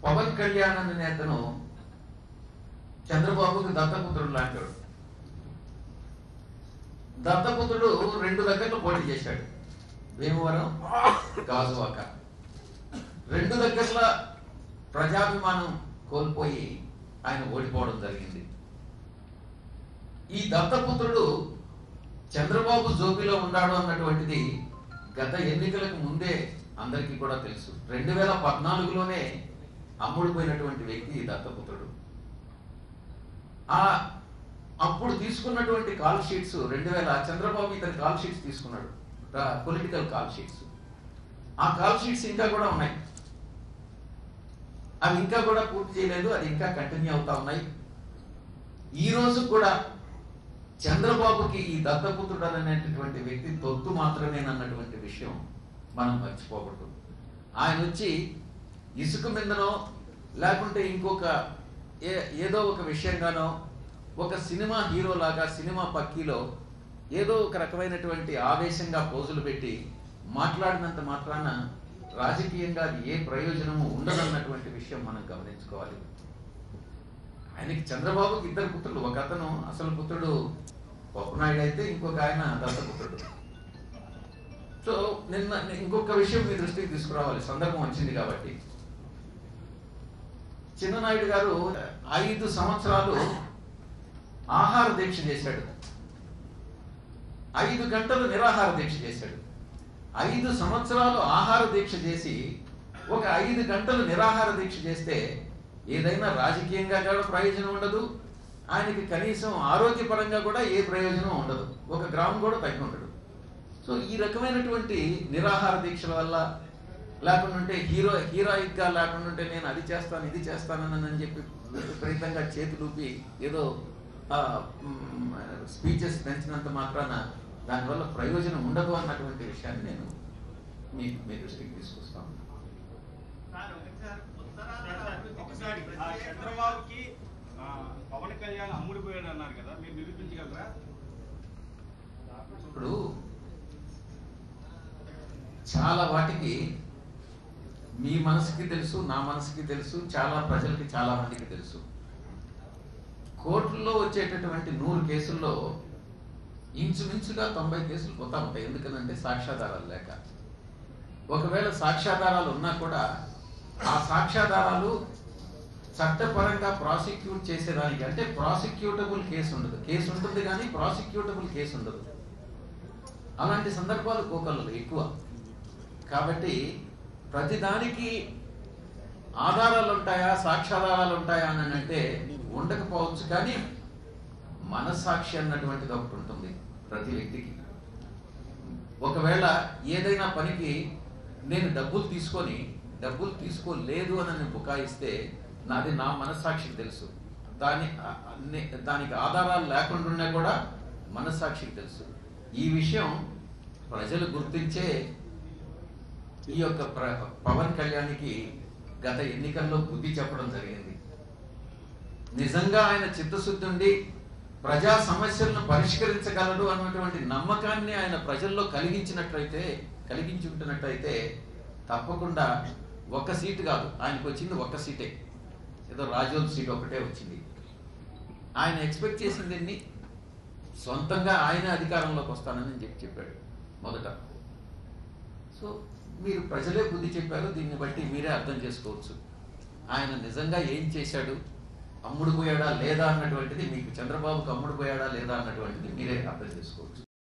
పవన్ కళ్యాణ్ అనే నేతను చంద్రబాబుకి దత్తపుత్రుడు లాంటాడు దత్తపుత్రుడు రెండు దగ్గరలో పోటీ చేశాడు భీమవరం గాజువాక రెండు దగ్గరలో ప్రజాభిమానం కోల్పోయి ఆయన ఓడిపోవడం జరిగింది ఈ దత్తపుత్రుడు చంద్రబాబు జోబిలో ఉన్నాడు అన్నటువంటిది గత ఎన్నికలకు ముందే అందరికీ కూడా తెలుసు రెండు వేల పద్నాలుగులోనే అమ్ముడుపోయినటువంటి వ్యక్తి ఈ దత్తపుత్రుడు ఆ అప్పుడు తీసుకున్నటువంటి కాల్ షీట్స్ రెండు వేల చంద్రబాబు ఇతని కాల్ షీట్స్ తీసుకున్నాడు పొలిటికల్ కాల్ షీట్స్ ఆ కాల్ షీట్స్ ఇంకా కూడా ఉన్నాయి అవి ఇంకా కూడా పూర్తి చేయలేదు అది ఇంకా కంటిన్యూ అవుతా ఉన్నాయి ఈ రోజు కూడా చంద్రబాబుకి ఈ దత్తపుత్రుడు అనేటటువంటి వ్యక్తి తొత్తు మాత్రమేనన్నటువంటి విషయం మనం మర్చిపోకూడదు ఆయన వచ్చి ఇసుక మీదనో లేకుంటే ఇంకొక ఏ ఏదో ఒక విషయంగానో ఒక సినిమా హీరో లాగా సినిమా పక్కీలో ఏదో ఒక రకమైనటువంటి ఆవేశంగా పోజులు పెట్టి మాట్లాడినంత మాత్రాన రాజకీయంగా అది ఏ ప్రయోజనము ఉండదన్నటువంటి విషయం మనం గమనించుకోవాలి ఆయనకి చంద్రబాబుకి ఇద్దరు పుత్రులు ఒక అతను అసలు పుత్రుడు పప్పునాయుడు అయితే ఇంకొక ఆయన దత్తపుత్రుడు సో నిన్న ఇంకొక విషయం మీ దృష్టికి తీసుకురావాలి సందర్భం వచ్చింది కాబట్టి చిన్ననాయుడు గారు ఐదు సంవత్సరాలు ఆహార దీక్ష చేశాడు ఐదు గంటలు నిరాహార దీక్ష చేశాడు ఐదు సంవత్సరాలు ఆహార దీక్ష చేసి ఒక ఐదు గంటలు నిరాహార దీక్ష చేస్తే ఏదైనా రాజకీయంగా కూడా ప్రయోజనం ఉండదు ఆయనకి కనీసం ఆరోగ్యపరంగా కూడా ఏ ప్రయోజనం ఉండదు ఒక గ్రామం కూడా తగ్గి ఉండడు సో ఈ రకమైనటువంటి నిరాహార దీక్షల వల్ల లేకుండా ఉంటే హీరో హీరోయిక్గా లేకుండా ఉంటే నేను అది చేస్తాను ఇది చేస్తానని అని చెప్పి విపరీతంగా చేతులూపి ఏదో స్పీచెస్ పెంచినంత మాత్రాన దానివల్ల ప్రయోజనం ఉండదు అన్నటువంటి విషయాన్ని నేను మీ మీ దృష్టికి తీసుకొస్తాను ఒకసారి ఆ చంద్రబాబుకి ఆ, పవన్ కళ్యాణ్ అమ్ముడు పోయాడు అన్నారు కదా మీరు నిరూపించగలరా ఇప్పుడు చాలా వాటికి మీ మనసుకి తెలుసు నా మనసుకి తెలుసు చాలా ప్రజలకి చాలా మందికి తెలుసు కోర్టుల్లో వచ్చేటటువంటి నూరు కేసుల్లో ఇంచుమించుగా తొంభై కేసులు పోతా ఉంటాయి ఎందుకనంటే సాక్ష్యాధారాలు లేక ఒకవేళ సాక్ష్యాధారాలు ఉన్నా కూడా ఆ సాక్ష్యాధారాలు చట్టపరంగా ప్రాసిక్యూట్ చేసేదానికి అంటే ప్రాసిక్యూటబుల్ కేసు ఉండదు కేసు ఉంటుంది కానీ ప్రాసిక్యూటబుల్ కేసు ఉండదు అలాంటి సందర్భాలు కోకల్లో ఎక్కువ కాబట్టి ప్రతిదానికి ఆధారాలు ఉంటాయా సాక్ష్యాధారాలు ఉంటాయా అని అంటే ఉండకపోవచ్చు కానీ మనస్సాక్షి అన్నటువంటిది ఒకటి ఉంటుంది ప్రతి వ్యక్తికి ఒకవేళ ఏదైనా పనికి నేను డబ్బులు తీసుకొని డబ్బులు తీసుకోలేదు అని నేను బుకాయిస్తే నాది నా మనస్సాక్షికి తెలుసు దాని ఆ- అన్ని- దానికి ఆధారాలు లేకుండా ఉన్నా కూడా మనస్సాక్షికి తెలుసు ఈ విషయం ప్రజలు గుర్తించే ఈ యొక్క ప్ర- పవన్ కళ్యాణ్కి గత ఎన్నికల్లో బుద్ధి చెప్పడం జరిగింది నిజంగా ఆయన చిత్తశుద్ధి ఉండి ప్రజా సమస్యలను పరిష్కరించగలడు అన్నటువంటి నమ్మకాన్ని ఆయన ప్రజల్లో కలిగించినట్లయితే కలిగించి ఉంటున్నట్లయితే తప్పకుండా ఒక్క సీటు కాదు ఆయనకు వచ్చింది ఒక్క సీటే ఏదో రాజోల్ సీట్ ఒకటే వచ్చింది ఆయన ఎక్స్పెక్ట్ చేసింది ఎన్ని సొంతంగా ఆయన అధికారంలోకి వస్తానని చెప్పి చెప్పాడు మొదట సో మీరు ప్రజలే బుద్ధి చెప్పారు దీన్ని బట్టి మీరే అర్థం చేసుకోవచ్చు ఆయన నిజంగా ఏం చేశాడు అమ్ముడు పోయాడా లేదా అన్నటువంటిది మీకు చంద్రబాబుకు అమ్ముడు పోయాడా లేదా అన్నటువంటిది మీరే అర్థం చేసుకోవచ్చు